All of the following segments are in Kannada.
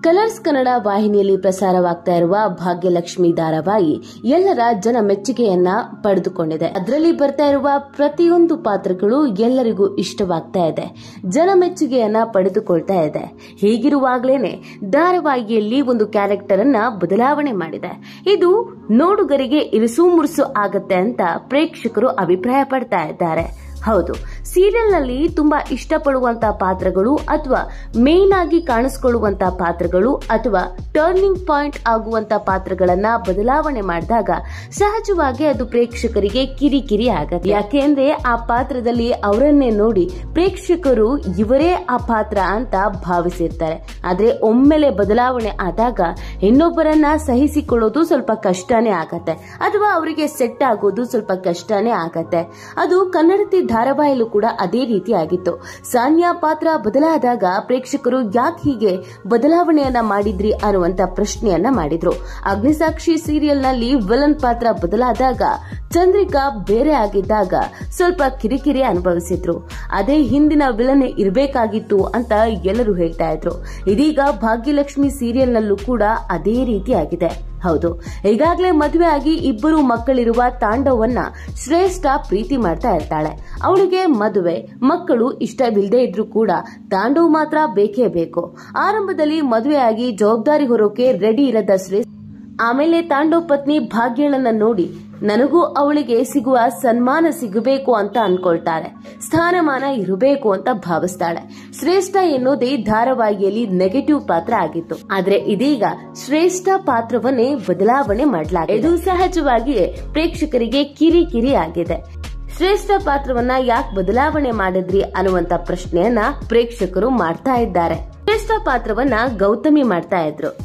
ಕಲರ್ಸ್ ಕನ್ನಡ ವಾಹಿನಿಯಲ್ಲಿ ಪ್ರಸಾರವಾಗ್ತಾ ಇರುವ ಭಾಗ್ಯಲಕ್ಷ್ಮಿ ಧಾರಾವಾಹಿ ಎಲ್ಲರ ಜನ ಮೆಚ್ಚುಗೆಯನ್ನ ಪಡೆದುಕೊಂಡಿದೆ ಅದರಲ್ಲಿ ಬರ್ತಾ ಇರುವ ಪ್ರತಿಯೊಂದು ಪಾತ್ರಗಳು ಎಲ್ಲರಿಗೂ ಇಷ್ಟವಾಗ್ತಾ ಇದೆ ಜನ ಮೆಚ್ಚುಗೆಯನ್ನ ಪಡೆದುಕೊಳ್ತಾ ಇದೆ ಹೀಗಿರುವಾಗ್ಲೇನೆ ಧಾರಾವಾಹಿಯಲ್ಲಿ ಒಂದು ಕ್ಯಾರೆಕ್ಟರ್ ಅನ್ನ ಬದಲಾವಣೆ ಮಾಡಿದೆ ಇದು ನೋಡುಗರಿಗೆ ಇರಿಸು ಮುರುಸು ಆಗತ್ತೆ ಅಂತ ಪ್ರೇಕ್ಷಕರು ಅಭಿಪ್ರಾಯ ಪಡ್ತಾ ಇದ್ದಾರೆ ಹೌದು ಸೀರಿಯಲ್ನಲ್ಲಿ ತುಂಬಾ ಇಷ್ಟಪಡುವಂತ ಪಾತ್ರಗಳು ಅಥವಾ ಮೇನ್ ಆಗಿ ಕಾಣಿಸ್ಕೊಳ್ಳುವಂತ ಪಾತ್ರಗಳು ಅಥವಾ ಟರ್ನಿಂಗ್ ಪಾಯಿಂಟ್ ಆಗುವಂತ ಪಾತ್ರಗಳನ್ನ ಬದಲಾವಣೆ ಮಾಡಿದಾಗ ಸಹಜವಾಗಿ ಅದು ಪ್ರೇಕ್ಷಕರಿಗೆ ಕಿರಿಕಿರಿ ಆಗತ್ತೆ ಯಾಕೆಂದ್ರೆ ಆ ಪಾತ್ರದಲ್ಲಿ ಅವರನ್ನೇ ನೋಡಿ ಪ್ರೇಕ್ಷಕರು ಇವರೇ ಆ ಪಾತ್ರ ಅಂತ ಭಾವಿಸಿರ್ತಾರೆ ಆದ್ರೆ ಒಮ್ಮೆಲೆ ಬದಲಾವಣೆ ಆದಾಗ ಇನ್ನೊಬ್ಬರನ್ನ ಸಹಿಸಿಕೊಳ್ಳೋದು ಸ್ವಲ್ಪ ಕಷ್ಟನೇ ಆಗತ್ತೆ ಅಥವಾ ಅವರಿಗೆ ಸೆಟ್ ಆಗೋದು ಸ್ವಲ್ಪ ಕಷ್ಟನೇ ಆಗತ್ತೆ ಅದು ಕನ್ನಡತಿ ಧಾರಾವಾಹಿಲೂ ಕೂಡ ಅದೇ ರೀತಿ ಆಗಿತ್ತು ಸಾನ್ಯಾ ಪಾತ್ರ ಬದಲಾದಾಗ ಪ್ರೇಕ್ಷಕರು ಯಾಕೆ ಹೀಗೆ ಬದಲಾವಣೆಯನ್ನ ಮಾಡಿದ್ರಿ ಅನ್ನುವಂತ ಪ್ರಶ್ನೆಯನ್ನ ಮಾಡಿದ್ರು ಅಗ್ನಿಸಾಕ್ಷಿ ಸೀರಿಯಲ್ ನಲ್ಲಿ ವಿಲನ್ ಪಾತ್ರ ಬದಲಾದಾಗ ಚಂದ್ರಿಕಾ ಬೇರೆ ಆಗಿದ್ದಾಗ ಸ್ವಲ್ಪ ಕಿರಿಕಿರಿ ಅನುಭವಿಸಿದ್ರು ಅದೇ ಹಿಂದಿನ ವಿಲನ್ ಇರಬೇಕಾಗಿತ್ತು ಅಂತ ಎಲ್ಲರೂ ಹೇಳ್ತಾ ಇದ್ರು ಇದೀಗ ಭಾಗ್ಯಲಕ್ಷ್ಮಿ ಸೀರಿಯಲ್ ನಲ್ಲೂ ಕೂಡ ಅದೇ ರೀತಿ ಆಗಿದೆ ಹೌದು ಈಗಾಗಲೇ ಮದುವೆ ಆಗಿ ಇಬ್ಬರು ಮಕ್ಕಳಿರುವ ತಾಂಡವನ್ನ ಶ್ರೇಷ್ಠ ಪ್ರೀತಿ ಮಾಡ್ತಾ ಇರ್ತಾಳೆ ಅವಳಿಗೆ ಮದುವೆ ಮಕ್ಕಳು ಇಷ್ಟವಿಲ್ಲದೆ ಇದ್ರೂ ಕೂಡ ತಾಂಡವ್ ಮಾತ್ರ ಬೇಕೇ ಬೇಕು ಆರಂಭದಲ್ಲಿ ಮದುವೆಯಾಗಿ ಜವಾಬ್ದಾರಿ ಹೊರೋಕೆ ರೆಡಿ ಇರದ ಶ್ರೇಷ್ಠ ಆಮೇಲೆ ತಾಂಡವ್ ಪತ್ನಿ ಭಾಗ್ಯಳನ್ನ ನೋಡಿ ನನಗೂ ಅವಳಿಗೆ ಸಿಗುವ ಸನ್ಮಾನ ಸಿಗಬೇಕು ಅಂತ ಅನ್ಕೊಳ್ತಾಳೆ ಸ್ಥಾನಮಾನ ಇರಬೇಕು ಅಂತ ಭಾವಿಸ್ತಾಳೆ ಶ್ರೇಷ್ಠ ಎನ್ನುವುದೇ ಧಾರಾವಾಹಿಯಲ್ಲಿ ನೆಗೆಟಿವ್ ಪಾತ್ರ ಆಗಿತ್ತು ಆದ್ರೆ ಇದೀಗ ಶ್ರೇಷ್ಠ ಪಾತ್ರವನ್ನೇ ಬದಲಾವಣೆ ಮಾಡಲಾಗಿದೆ ಇದು ಸಹಜವಾಗಿಯೇ ಪ್ರೇಕ್ಷಕರಿಗೆ ಕಿರಿಕಿರಿ ಆಗಿದೆ ಶ್ರೇಷ್ಠ ಪಾತ್ರವನ್ನ ಯಾಕೆ ಬದಲಾವಣೆ ಮಾಡಿದ್ರಿ ಅನ್ನುವಂತ ಪ್ರಶ್ನೆಯನ್ನ ಪ್ರೇಕ್ಷಕರು ಮಾಡ್ತಾ ಇದ್ದಾರೆ ಶ್ರೇಷ್ಠ ಪಾತ್ರವನ್ನ ಗೌತಮಿ ಮಾಡ್ತಾ ಇದ್ರು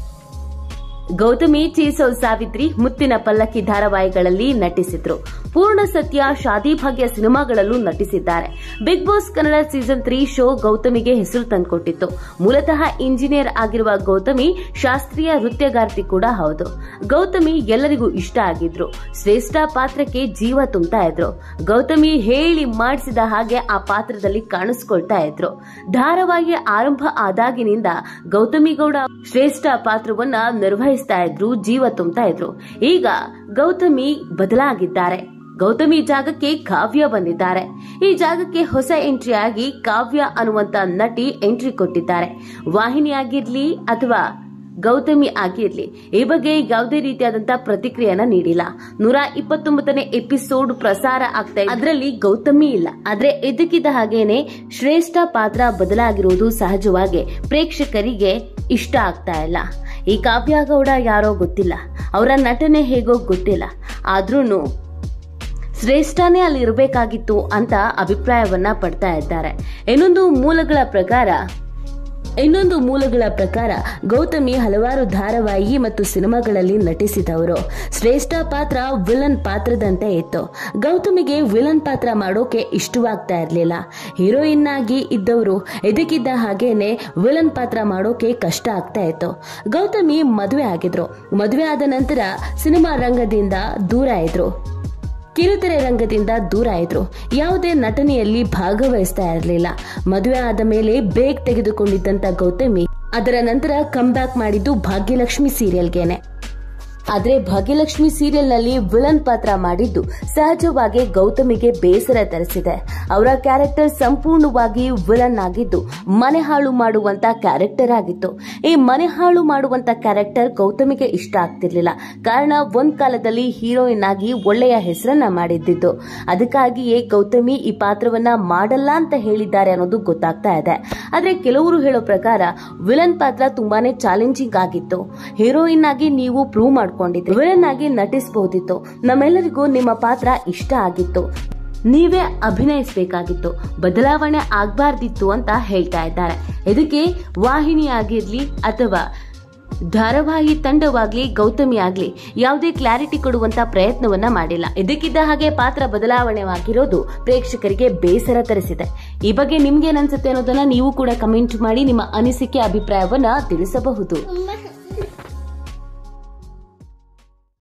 ಗೌತಮಿ ಚೀಸೌ ಸಾವಿತ್ರಿ ಮುತ್ತಿನ ಪಲ್ಲಕ್ಕಿ ಧಾರಾವಾಹಿಗಳಲ್ಲಿ ನಟಿಸಿದ್ರು ಪೂರ್ಣ ಸತ್ಯ ಶಾದಿ ಭಾಗ್ಯ ಸಿನಿಮಾಗಳಲ್ಲೂ ನಟಿಸಿದ್ದಾರೆ Bigg Boss Kannada season three show ಗೌತಮಿಗೆ ಹೆಸರು ತಂದುಕೊಟ್ಟಿತ್ತು ಮೂಲತಃ ಇಂಜಿನಿಯರ್ ಆಗಿರುವ ಗೌತಮಿ ಶಾಸ್ತ್ರೀಯ ನೃತ್ಯಗಾರ್ತಿ ಕೂಡ ಹೌದು ಗೌತಮಿ ಎಲ್ಲರಿಗೂ ಇಷ್ಟ ಆಗಿದ್ರು ಶ್ರೇಷ್ಠ ಪಾತ್ರಕ್ಕೆ ಜೀವ ತುಂಬ್ತಾ ಇದ್ರು ಗೌತಮಿ ಹೇಳಿ ಮಾಡಿಸಿದ ಹಾಗೆ ಆ ಪಾತ್ರದಲ್ಲಿ ಕಾಣಿಸ್ಕೊಳ್ತಾ ಇದ್ರು ಧಾರಾವಾಹಿ ಆರಂಭ ಆದಾಗಿನಿಂದ ಗೌತಮಿ ಗೌಡ ಶ್ರೇಷ್ಠ ಪಾತ್ರವನ್ನ ನಿರ್ವಹಿಸ್ತಾ ಇದ್ರು ಜೀವ ತುಂಬ್ತಾ ಇದ್ರು ಈಗ ಗೌತಮಿ ಬದಲಾಗಿದ್ದಾರೆ ಗೌತಮಿ ಜಾಗಕ್ಕೆ ಕಾವ್ಯ ಬಂದಿದ್ದಾರೆ ಈ ಜಾಗಕ್ಕೆ ಹೊಸ ಎಂಟ್ರಿ ಆಗಿ ಕಾವ್ಯ ಅನ್ನುವಂತ ನಟಿ ಎಂಟ್ರಿ ಕೊಟ್ಟಿದ್ದಾರೆ ವಾಹಿನಿಯಾಗಿರ್ಲಿ ಅಥವಾ ಗೌತಮಿ ಆಗಿರ್ಲಿ ಈ ಬಗ್ಗೆ ಯಾವುದೇ ರೀತಿಯಾದಂತಹ ಪ್ರತಿಕ್ರಿಯೆಯನ್ನ ನೀಡಿಲ್ಲ ನೂರ ಇಪ್ಪತ್ತೊಂಬತ್ತನೇ ಎಪಿಸೋಡ್ ಪ್ರಸಾರ ಆಗ್ತಾ ಇದೆ ಅದರಲ್ಲಿ ಗೌತಮಿ ಇಲ್ಲ ಆದ್ರೆ ಇದಕ್ಕಿದ್ದ ಹಾಗೇನೆ ಶ್ರೇಷ್ಠ ಪಾತ್ರ ಬದಲಾಗಿರುವುದು ಸಹಜವಾಗಿ ಪ್ರೇಕ್ಷಕರಿಗೆ ಇಷ್ಟ ಆಗ್ತಾ ಇಲ್ಲ ಈ ಕಾವ್ಯ ಗೌಡ ಯಾರೋ ಗೊತ್ತಿಲ್ಲ ಅವರ ನಟನೆ ಹೇಗೋ ಗೊತ್ತಿಲ್ಲ ಆದ್ರೂನು ಶ್ರೇಷ್ಠನೇ ಅಲ್ಲಿ ಇರಬೇಕಾಗಿತ್ತು ಅಂತ ಅಭಿಪ್ರಾಯವನ್ನ ಪಡ್ತಾ ಇದ್ದಾರೆ ಇನ್ನೊಂದು ಮೂಲಗಳ ಪ್ರಕಾರ ಇನ್ನೊಂದು ಮೂಲಗಳ ಪ್ರಕಾರ ಗೌತಮಿ ಹಲವಾರು ಧಾರಾವಾಹಿ ಮತ್ತು ಸಿನಿಮಾಗಳಲ್ಲಿ ನಟಿಸಿದವರು ಶ್ರೇಷ್ಠ ಪಾತ್ರ ವಿಲನ್ ಪಾತ್ರದಂತೆ ಇತ್ತು ಗೌತಮಿಗೆ ವಿಲನ್ ಪಾತ್ರ ಮಾಡೋಕೆ ಇಷ್ಟವಾಗ್ತಾ ಇರಲಿಲ್ಲ ಹೀರೋಯಿನ್ ಆಗಿ ಇದ್ದವರು ಇದಕ್ಕಿದ್ದ ಹಾಗೇನೆ ವಿಲನ್ ಪಾತ್ರ ಮಾಡೋಕೆ ಕಷ್ಟ ಆಗ್ತಾ ಇತ್ತು ಗೌತಮಿ ಮದುವೆ ಆಗಿದ್ರು ಮದುವೆ ಆದ ನಂತರ ಸಿನಿಮಾ ರಂಗದಿಂದ ದೂರ ಇದ್ರು ಕಿರುತೆರೆ ರಂಗದಿಂದ ದೂರ ಇದ್ರು ಯಾವುದೇ ನಟನೆಯಲ್ಲಿ ಭಾಗವಹಿಸ್ತಾ ಇರಲಿಲ್ಲ ಮದುವೆ ಆದ ಮೇಲೆ ಬೇಗ್ ತೆಗೆದುಕೊಂಡಿದ್ದಂತ ಗೌತಮಿ ಅದರ ನಂತರ ಕಮ್ ಬ್ಯಾಕ್ ಮಾಡಿದ್ದು ಭಾಗ್ಯಲಕ್ಷ್ಮಿ ಸೀರಿಯಲ್ಗೆನೆ ಆದ್ರೆ ಭಾಗ್ಯಲಕ್ಷ್ಮಿ ಸೀರಿಯಲ್ ನಲ್ಲಿ ವಿಲನ್ ಪಾತ್ರ ಮಾಡಿದ್ದು ಸಹಜವಾಗಿ ಗೌತಮಿಗೆ ಬೇಸರ ತರಿಸಿದೆ ಅವರ ಕ್ಯಾರೆಕ್ಟರ್ ಸಂಪೂರ್ಣವಾಗಿ ವಿಲನ್ ಆಗಿದ್ದು ಮನೆ ಹಾಳು ಮಾಡುವಂತ ಕ್ಯಾರೆಕ್ಟರ್ ಆಗಿತ್ತು ಈ ಮನೆ ಹಾಳು ಮಾಡುವಂತ ಕ್ಯಾರೆಕ್ಟರ್ ಗೌತಮಿಗೆ ಇಷ್ಟ ಆಗ್ತಿರ್ಲಿಲ್ಲ ಕಾರಣ ಒಂದ್ ಕಾಲದಲ್ಲಿ ಹೀರೋಯಿನ್ ಆಗಿ ಒಳ್ಳೆಯ ಹೆಸರನ್ನ ಮಾಡಿದ್ದಿದ್ದು ಅದಕ್ಕಾಗಿಯೇ ಗೌತಮಿ ಈ ಪಾತ್ರವನ್ನ ಮಾಡಲ್ಲ ಅಂತ ಹೇಳಿದ್ದಾರೆ ಅನ್ನೋದು ಗೊತ್ತಾಗ್ತಾ ಇದೆ ಆದ್ರೆ ಕೆಲವರು ಹೇಳೋ ಪ್ರಕಾರ ವಿಲನ್ ಪಾತ್ರ ತುಂಬಾನೇ ಚಾಲೆಂಜಿಂಗ್ ಆಗಿತ್ತು ಹೀರೋಯಿನ್ ಆಗಿ ನೀವು ಪ್ರೂವ್ ಮಾಡ್ಕೊಂಡಿದ್ರಿ ವಿಲನ್ ಆಗಿ ನಟಿಸಬಹುದಿತ್ತು ನಮ್ಮೆಲ್ಲರಿಗೂ ನಿಮ್ಮ ಪಾತ್ರ ಇಷ್ಟ ಆಗಿತ್ತು ನೀವೇ ಅಭಿನಯಿಸಬೇಕಾಗಿತ್ತು ಬದಲಾವಣೆ ಆಗ್ಬಾರ್ದಿತ್ತು ಅಂತ ಹೇಳ್ತಾ ಇದ್ದಾರೆ ಇದಕ್ಕೆ ವಾಹಿನಿ ಆಗಿರ್ಲಿ ಅಥವಾ ಧಾರಾವಾಹಿ ತಂಡವಾಗ್ಲಿ ಗೌತಮಿ ಆಗ್ಲಿ ಯಾವುದೇ ಕ್ಲಾರಿಟಿ ಕೊಡುವಂತ ಪ್ರಯತ್ನವನ್ನ ಮಾಡಿಲ್ಲ ಇದಕ್ಕಿದ್ದ ಹಾಗೆ ಪಾತ್ರ ಬದಲಾವಣೆವಾಗಿರೋದು ಪ್ರೇಕ್ಷಕರಿಗೆ ಬೇಸರ ತರಿಸಿದೆ ಈ ಬಗ್ಗೆ ನಿಮ್ಗೆ ಅನ್ಸುತ್ತೆ ಅನ್ನೋದನ್ನ ನೀವು ಕೂಡ ಕಮೆಂಟ್ ಮಾಡಿ ನಿಮ್ಮ ಅನಿಸಿಕೆ ಅಭಿಪ್ರಾಯವನ್ನ ತಿಳಿಸಬಹುದು